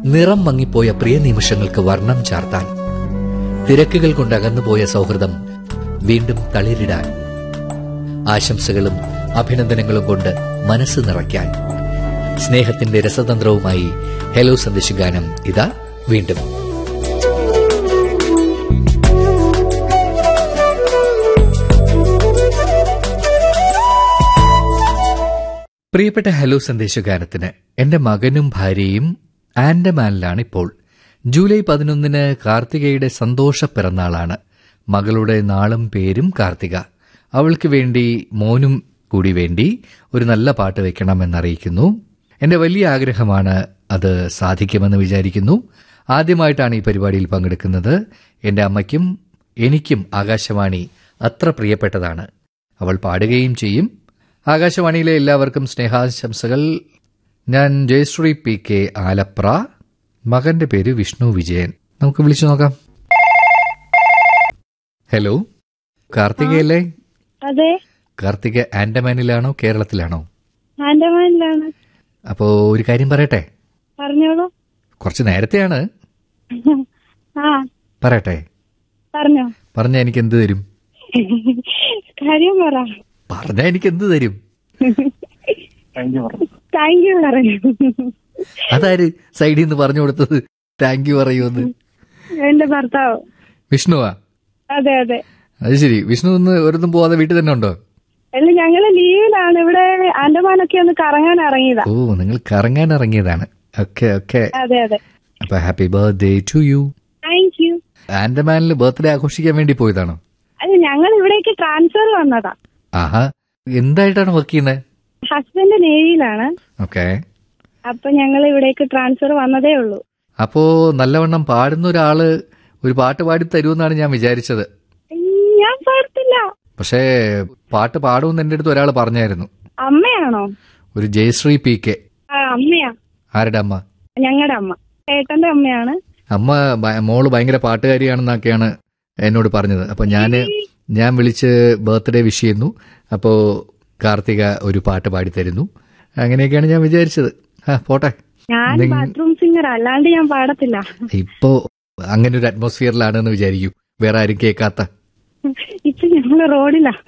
നിറം മങ്ങിപ്പോയ പ്രിയ നിമിഷങ്ങൾക്ക് വർണ്ണം ചാർത്താൻ തിരക്കുകൾ കൊണ്ട് അകന്നുപോയ സൗഹൃദം വീണ്ടും തളിരിടാൻ ആശംസകളും അഭിനന്ദനങ്ങളും കൊണ്ട് മനസ്സ് നിറയ്ക്കാൻ സ്നേഹത്തിന്റെ രസതന്ത്രവുമായി ഹലോ സന്ദേശഗാനം ഇതാ വീണ്ടും പ്രിയപ്പെട്ട ഹലോ സന്ദേശഗാനത്തിന് എന്റെ മകനും ഭാര്യയും ആൻഡമാനിലാണ് ഇപ്പോൾ ജൂലൈ പതിനൊന്നിന് കാർത്തികയുടെ സന്തോഷ പിറന്നാളാണ് മകളുടെ നാളും പേരും കാർത്തിക അവൾക്ക് വേണ്ടി മോനും കൂടി വേണ്ടി ഒരു നല്ല പാട്ട് വെക്കണമെന്നറിയിക്കുന്നു എന്റെ വലിയ ആഗ്രഹമാണ് അത് സാധിക്കുമെന്ന് വിചാരിക്കുന്നു ആദ്യമായിട്ടാണ് ഈ പരിപാടിയിൽ പങ്കെടുക്കുന്നത് എന്റെ അമ്മയ്ക്കും എനിക്കും ആകാശവാണി അത്ര പ്രിയപ്പെട്ടതാണ് അവൾ പാടുകയും ചെയ്യും ആകാശവാണിയിലെ എല്ലാവർക്കും സ്നേഹാശംസകൾ ഞാൻ ജയശ്രീ പി കെ ആലപ്ര മകന്റെ പേര് വിഷ്ണു വിജയൻ നമുക്ക് വിളിച്ചു നോക്കാം ഹലോ കാർത്തികയല്ലേ അതെ കാർത്തിക ആൻഡമാനിലാണോ കേരളത്തിലാണോ ആൻഡമാനിലാണ് അപ്പോ ഒരു കാര്യം പറയട്ടെ പറഞ്ഞോളൂ കുറച്ച് നേരത്തെയാണ് ആ പറയട്ടെ പറഞ്ഞോ പറഞ്ഞ എനിക്ക് എന്ത് തരും കാര്യം പറ പറഞ്ഞ എനിക്ക് എന്ത് തരും താങ്ക് യു പറയൂ അതാര് സൈഡിൽ നിന്ന് പറഞ്ഞു കൊടുത്തത് താങ്ക് യു പറയുമെന്ന് എന്റെ ഭർത്താവ് വിഷ്ണുവാ അതെ അതെ അത് ശരി വിഷ്ണു ഒന്ന് ഒരിടത്തും പോവാതെ വീട്ടിൽ തന്നെ ഉണ്ടോ അല്ല ഞങ്ങള് ലീവിലാണ് ഇവിടെ ആൻഡമാനൊക്കെ ഒന്ന് കറങ്ങാൻ ഇറങ്ങിയതാ ഓ നിങ്ങൾ കറങ്ങാൻ ഇറങ്ങിയതാണ് ഓക്കെ ഓക്കെ അതെ അതെ അപ്പൊ happy birthday to you thank you ആൻഡമാനിൽ ബർത്ത്ഡേ ആഘോഷിക്കാൻ വേണ്ടി പോയതാണോ അല്ല ഞങ്ങൾ ഇവിടേക്ക് ട്രാൻസ്ഫർ വന്നതാ ആഹാ എന്തായിട്ടാണ് വർക്ക് ചെയ്യുന്നത് ഹസ്ബൻഡ് നേവിയിലാണ് ഓക്കെ അപ്പൊ ഞങ്ങൾ ഇവിടേക്ക് ട്രാൻസ്ഫർ വന്നതേ ഉള്ളൂ അപ്പോ നല്ലവണ്ണം പാടുന്ന ഒരാള് ഒരു പാട്ട് പാടി തരുമെന്നാണ് ഞാൻ വിചാരിച്ചത് ഉം, ഞാൻ പാടത്തില്ല പക്ഷേ പാട്ട് പാടുമെന്ന് എൻ്റെ അടുത്ത് ഒരാൾ പറഞ്ഞായിരുന്നു അമ്മയാണോ ഒരു ജയശ്രീ പി കെ ആ അമ്മയാ ആരുടെ അമ്മ ഞങ്ങളുടെ അമ്മ ഏട്ടന്റെ അമ്മയാണ് അമ്മ ഭ- മോള് ഭയങ്കര പാട്ടുകാരിയാണെന്നൊക്കെയാണ് എന്നോട് പറഞ്ഞത് അപ്പൊ ഞാന് ഞാൻ വിളിച്ച് ബർത്ത്ഡേ വിഷ് ചെയ്യുന്നു അപ്പോ കാർത്തിക ഒരു പാട്ട് പാടി തരുന്നു അങ്ങനെയൊക്കെയാണ് ഞാൻ വിചാരിച്ചത് ആ പോട്ടെ ഞാൻ നിങ്ങ- ബാത്റൂം സിംഗർ അല്ലാണ്ട് ഞാൻ പാടത്തില്ല ഇപ്പോ അങ്ങനെ ഒരു അറ്റ്മോസ്ഫിയറിലാണെന്ന് വിചാരിക്കൂ വേറെ ആരും കേൾക്കാത്ത ഇപ്പൊ ഞങ്ങള് റോഡിലാ